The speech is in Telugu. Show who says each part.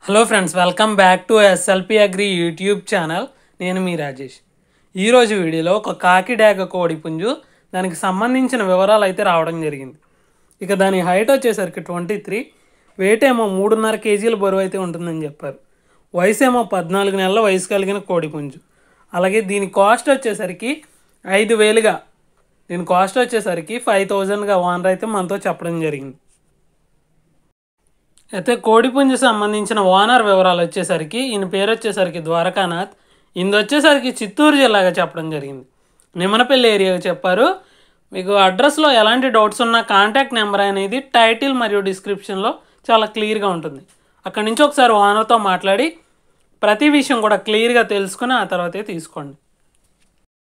Speaker 1: hello friends welcome back to SLP agri YouTube channel నేను మీ రాజేష్ ఈరోజు వీడియోలో ఒక కాకిడాగ కోడి పుంజు దానికి సంబంధించిన వివరాలు అయితే రావడం జరిగింది ఇక దాని హైట్ వచ్చేసరికి ట్వంటీ త్రీ వెయిట్ ఏమో మూడున్నర కేజీల బరువు అయితే ఉంటుందని చెప్పారు వయసు ఏమో పద్నాలుగు నెలల వయసు కలిగిన కోడి పుంజు అలాగే దీని కాస్ట్ వచ్చేసరికి ఐదు వేలుగా దీని కాస్ట్ వచ్చేసరికి ఫైవ్ థౌజండ్గా ఓనర్ అయితే మనతో చెప్పడం జరిగింది అయితే కోడిపుంజు సంబంధించిన ఓనర్ వివరాలు వచ్చేసరికి ఈయన పేరు వచ్చేసరికి ద్వారకానాథ్ ఇది వచ్చేసరికి చిత్తూరు జిల్లాగా చెప్పడం జరిగింది నిమ్మనపల్లి ఏరియాగా చెప్పారు మీకు అడ్రస్లో ఎలాంటి డౌట్స్ ఉన్నా కాంటాక్ట్ నెంబర్ అనేది టైటిల్ మరియు డిస్క్రిప్షన్లో చాలా క్లియర్గా ఉంటుంది అక్కడి నుంచి ఒకసారి ఓనర్తో మాట్లాడి ప్రతి విషయం కూడా క్లియర్గా తెలుసుకుని ఆ తర్వాతే తీసుకోండి